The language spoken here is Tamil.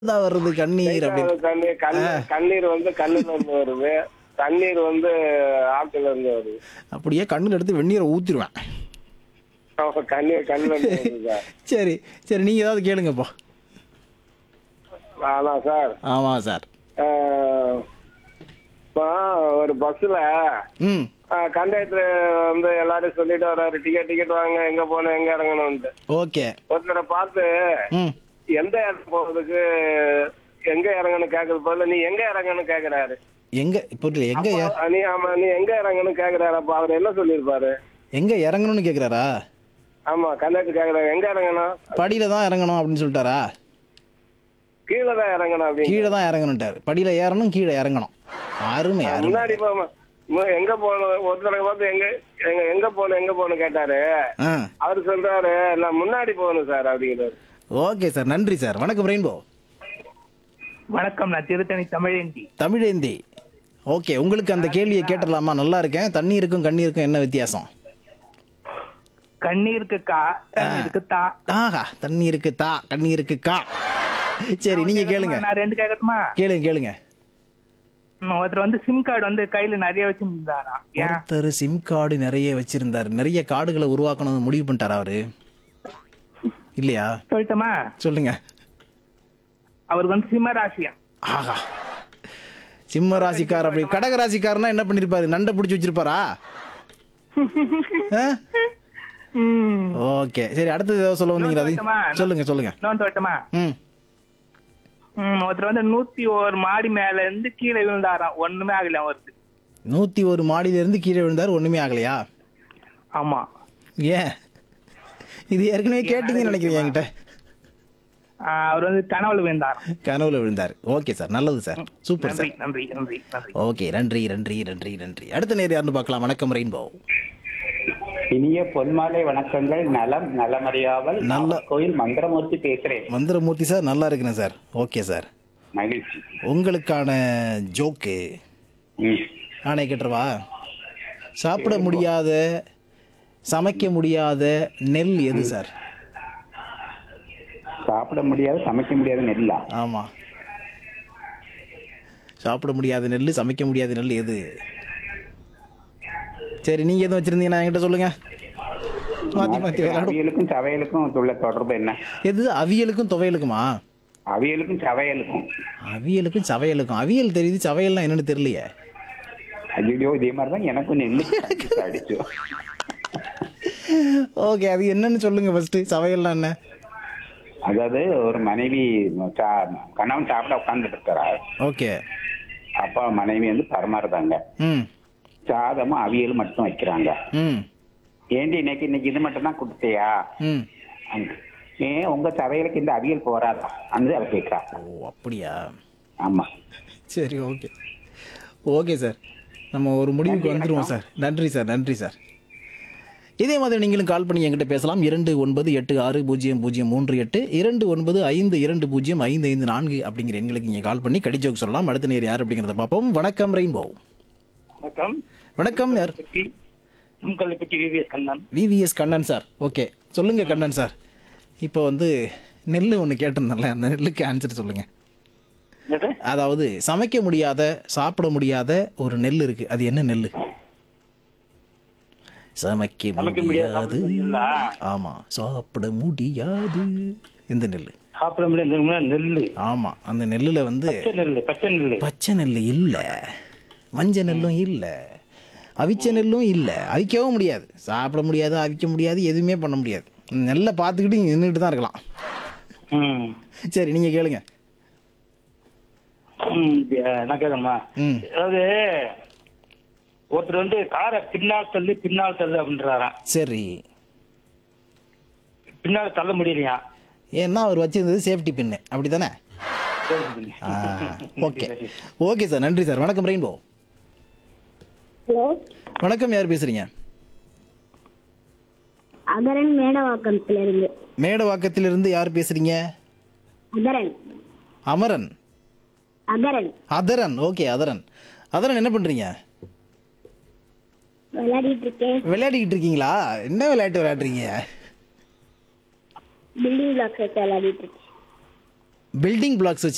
தான் வருது கண்ணீர் அப்படின்னு கண்ணீர் கண்ணீர் கண்ணீர் வந்து கண்ணுல இருந்து வருது தண்ணீர் வந்து ஆத்துல இருந்து வருது அப்படியே கண்ணுல எடுத்து வெந்நீரை ஊத்திடுவேன் ஆமா, கண்ணீர் கண்ணுல இருந்து வருது சார் சரி சரி நீங்க ஏதாவது கேளுங்கப்பா ஆனா சார் ஆமா சார் ஆஹ், இப்போ ஒரு பஸ்ல ம் கண்டக்டர் வந்து எல்லாரும் சொல்லிட்டு வர்றாரு டிக்கெட் டிக்கெட் வாங்க எங்க போகணும் எங்க இறங்கணும்ட்டு ஓகே ஒருத்தரை பார்த்து ம் எந்த இடம் போறதுக்கு எங்க இறங்கணும் கேக்குறது போல நீ எங்க இறங்கணும் கேக்குறாரு எங்க இப்போ எங்க எ- அப்போ, நீ ஆமா நீ எங்க இறங்கணும் கேக்குறாரு அப்ப அவர் என்ன சொல்லிருப்பாரு எங்க இறங்கணும்னு கேக்குறாரா ஆமா கண்டக்டர் கேக்குறாரு எங்க இறங்கணும் படியில தான் இறங்கணும் அப்படின்னு சொல்லிட்டாரா கீழே தான் இறங்கணும் அப்படின்னு கீழே தான் இறங்கணும்ட்டாரு படியில ஏறணும் கீழே இறங்கணும் அருமை அருமை முன்னாடி போமா மு- எங்க போகணும் ஒருத்தரை பார்த்து எங்க எங்க எங்க போகணும் எங்க போகணும் கேட்டாரு ஆ அவர் சொல்றாரு நான் முன்னாடி போகணும் சார் அப்படிங்கிறாரு ஓகே சார் நன்றி சார் வணக்கம் ரெயின்போ வணக்கம் நான் திருத்தணி தமிழேந்தி தமிழேந்தி ஓகே உங்களுக்கு அந்த கேள்வியை கேட்டுடலாமா நல்லா இருக்கேன் தண்ணீருக்கும் கண்ணீருக்கும் என்ன வித்தியாசம் கண்ணீருக்கு கா தண்ணீருக்கு தா ஆஹா தண்ணீருக்கு தா கண்ணீருக்கு கா சரி நீங்க கேளுங்க நான் ரெண்டு கேட்கட்டுமா கேளுங்க கேளுங்க ம், ஒருத்தர் வந்து சிம் கார்டு வந்து கையில நிறைய வச்சிருந்தாரா ஏன் ஒருத்தர் சிம் கார்டு நிறைய வச்சிருந்தாரு நிறைய கார்டுகளை உருவாக்கணும்னு முடிவு பண்ணிட்டாரா அவரு இல்லையா சொல்லட்டுமா சொல்லுங்க அவருக்கு வந்து சிம்ம ராசியா ஆஹா சிம்ம ராசிக்கார் அப்படி கடக ராசிக்காரனா என்ன பண்ணிருப்பாரு நண்டை பிடிச்சி வச்சிருப்பாரா ம் ஓகே சரி அடுத்தது ஏதோ சொல்ல வந்தீங்களா அது சொல்லட்டுமா? சொல்லுங்க சொல்லுங்க இன்னொன்று சொல்லட்டுமா ம் ம், ஒருத்தர் வந்து நூத்தி ஒரு மாடி மேல இருந்து கீழே விழுந்தாராம் ஒண்ணுமே ஆகல அவருக்கு நூத்தி ஒரு மாடியில இருந்து கீழே விழுந்தாரு ஒண்ணுமே ஆகலையா ஆமா ஏன் இது ஏற்கனவே கேட்டீங்கன்னு நினைக்கிறீங்க என்கிட்ட ஆ, அவர் வந்து கனவுல விழுந்தாராம் கனவுல விழுந்தாரு ஓகே சார் நல்லது சார் சூப்பர் நன்றி சார் நன்றி நன்றி நன்றி ஓகே நன்றி நன்றி நன்றி நன்றி அடுத்த நேரம் யாருன்னு பார்க்கலாம் வணக்கம் ரெயின்போ இனிய பொன்மாலை வணக்கங்கள் நலம் நலமறியாமல் நல்ல- கோயில் மந்திரமூர்த்தி பேசுறேன் மந்திரமூர்த்தி சார் நல்லா இருக்கிறேன் சார் ஓகே சார் மகிழ்ச்சி உங்களுக்கான ஜோக்கு ம். நானே கேட்டுருவா சாப்பிட முடியாத சமைக்க முடியாத நெல் எது சார் சாப்பிட முடியாது சமைக்க முடியாது நெல்லா ஆமா சாப்பிட முடியாத நெல் சமைக்க முடியாத நெல் எது சரி நீங்க எதுவும் வச்சிருந்தீங்கன்னா என்கிட்ட சொல்லுங்க மாத்தி மாத்தி விளையாடும் அவியலுக்கும் சவையலுக்கும் உள்ள தொடர்பு என்ன எது அவியலுக்கும் துவையலுக்குமா அவியலுக்கும் சவையலுக்கும் அவியலுக்கும் சவையலுக்கும் அவியல் தெரியுது சவையல்லாம் என்னன்னு தெரியலையே ஐயோ இதே மாதிரி தான் எனக்கும் நெல்லு அடிச்சு ஓகே அது என்னன்னு சொல்லுங்க ஃபர்ஸ்ட் சவையல்லாம் என்ன அதாவது ஒரு மனைவி சா- கணவன் சாப்பிட உட்கார்ந்துட்டு இருக்கிறா ஓகே அப்பா மனைவி வந்து பரமாறுதாங்க ம் சாதமும் அவியலும் மட்டும் வைக்கிறாங்க ம் ஏண்டி இன்னைக்கு இன்னைக்கு இது மட்டும் தான் கொடுத்தியா ம் அந்த- ஏன் உங்க சவையலுக்கு இந்த அவியல் போறாதா அந்த அவ கேட்கிறா ஓ அப்படியா ஆமா சரி ஓகே ஓகே சார் நம்ம ஒரு முடிவுக்கு வந்துருவோம் சார் நன்றி சார் நன்றி சார் இதே மாதிரி நீங்களும் கால் பண்ணி என்கிட்ட பேசலாம் இரண்டு ஒன்பது எட்டு ஆறு பூஜ்ஜியம் பூஜ்ஜியம் மூன்று எட்டு இரண்டு ஒன்பது ஐந்து இரண்டு பூஜ்ஜியம் ஐந்து ஐந்து நான்கு அப்படிங்கிற எண்களுக்கு நீங்கள் கால் பண்ணி கடிஜோக் சொல்லலாம் அடுத்த நேர் யார் அப்படிங்கிறத பார்ப்போம் வணக்கம் ரெயின்போ வணக்கம் வணக்கம் யார் உங்களை பற்றி VVS Kannan VVS Kannan sir okay சொல்லுங்க கண்ணன் சார் இப்போ வந்து நெல் ஒன்று கேட்டிருந்தேன்ல அந்த நெல்லுக்கு ஆன்சர் சொல்லுங்க என்னது? அதாவது சமைக்க முடியாத சாப்பிட முடியாத ஒரு நெல் இருக்கு அது என்ன நெல் சமைக்க சமைக்க முடியாது, முடியாது சாப்பிட முடியாதா? ஆமா சாப்பிட முடியாது இந்த நெல் சாப்பிட முடியாது நெல்லு ஆமா அந்த நெல்லுல வந்து பச்சை நெல்லு பச்சை நெல்லு பச்சை நெல் இல்ல மஞ்சள் நெல்லும் இல்ல அவிச்ச நெல்லும் இல்ல அவிக்கவும் முடியாது சாப்பிட முடியாது அவிக்க முடியாது எதுவுமே பண்ண முடியாது நெல்லை பார்த்துக்கிட்டு இங்கே நின்றுட்டு தான் இருக்கலாம் ம் சரி நீங்க கேளுங்க ம், என்ன கேட்கணுமா ம் அதாவது ஒருத்தர் வந்து காரை பின்னால் தள்ளி பின்னால் தள்ளு அப்படின்றாராம் சரி பின்னால் தள்ள முடியலையா ஏன்னா அவர் வச்சிருந்தது சேஃப்டி பின்னு அப்படி தானே ஓகே ஓகே சார் நன்றி சார் வணக்கம் ரெயின்போ ஹலோ வணக்கம் யார் பேசுறீங்க அகரன் மேடவாக்கத்துல இருந்து மேடவாக்கத்திலிருந்து யார் பேசுறீங்க அகரன் அமரன் அகரன் அதரன் ஓகே அதரன் அதரன் என்ன பண்றீங்க விளையாடிட்டு இருக்கேன் விளையாடிக்கிட்டு இருக்கீங்களா என்ன விளையாட்டு விளையாடுறீங்க பில்டிங் பிளாக்ஸ் வச்சு விளையாடிட்டு இருக்கேன் பில்டிங் பிளாக்ஸ் வச்சு